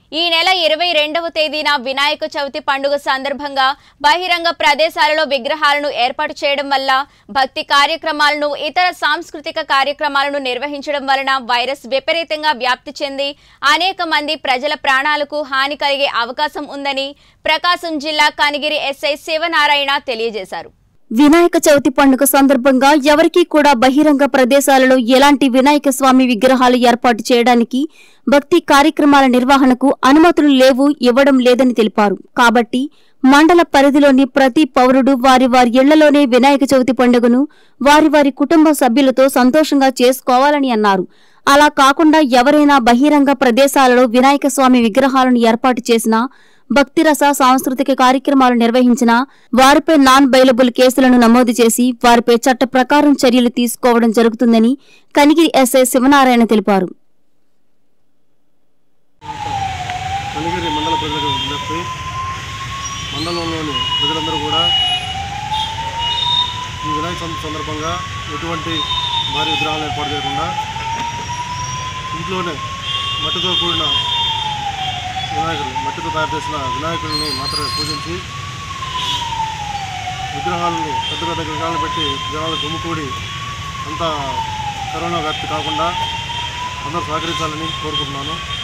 ఈ నెల ఇరవై రెండవ తేదీన వినాయక చవితి పండుగ సందర్భంగా బహిరంగ ప్రదేశాలలో విగ్రహాలను ఏర్పాటు చేయడం వల్ల భక్తి కార్యక్రమాలను ఇతర సాంస్కృతిక కార్యక్రమాలను నిర్వహించడం వలన వైరస్ విపరీతంగా వ్యాప్తి చెంది అనేక మంది ప్రజల ప్రాణాలకు హాని కలిగే అవకాశం ఉందని ప్రకాశం జిల్లా కనిగిరి ఎస్ఐ శివనారాయణ తెలియజేశారు వినాయక చవితి పండుగ సందర్భంగా ఎవరికీ కూడా బహిరంగ ప్రదేశాలలో ఎలాంటి వినాయక స్వామి విగ్రహాలు ఏర్పాటు చేయడానికి భక్తి కార్యక్రమాల నిర్వహణకు అనుమతులు లేవు ఇవ్వడం లేదని తెలిపారు కాబట్టి మండల పరిధిలోని ప్రతి పౌరుడు వారి వారి ఇళ్లలోనే వినాయక చవితి పండుగను వారి వారి కుటుంబ సభ్యులతో సంతోషంగా చేసుకోవాలని అన్నారు అలా కాకుండా ఎవరైనా బహిరంగ ప్రదేశాలలో వినాయక స్వామి విగ్రహాలను ఏర్పాటు చేసినా భక్తిరస సాంస్కృతిక కార్యక్రమాలు నిర్వహించిన వారిపై నాన్ బైలబుల్ కేసులను నమోదు చేసి వారిపై చట్ట ప్రకారం చర్యలు తీసుకోవడం జరుగుతుందని కనిగిరి ఎస్ఐ శివనారాయణ తెలిపారు కనిగిరి మండల ప్రజలకు విజ్ఞప్తి మండలంలోని ప్రజలందరూ కూడా ఈ వినాయక చవితి సందర్భంగా ఎటువంటి భారీ విగ్రహాలు ఏర్పాటు చేయకుండా ఇంట్లోనే మట్టితో కూడిన వినాయకుడు మట్టితో తయారు చేసిన వినాయకుడిని మాత్రమే పూజించి విగ్రహాలను పెద్ద పెద్ద విగ్రహాలను పెట్టి జనాలు గుమ్ముకూడి అంతా కరోనా వ్యాప్తి కాకుండా అందరూ సహకరించాలని కోరుకుంటున్నాను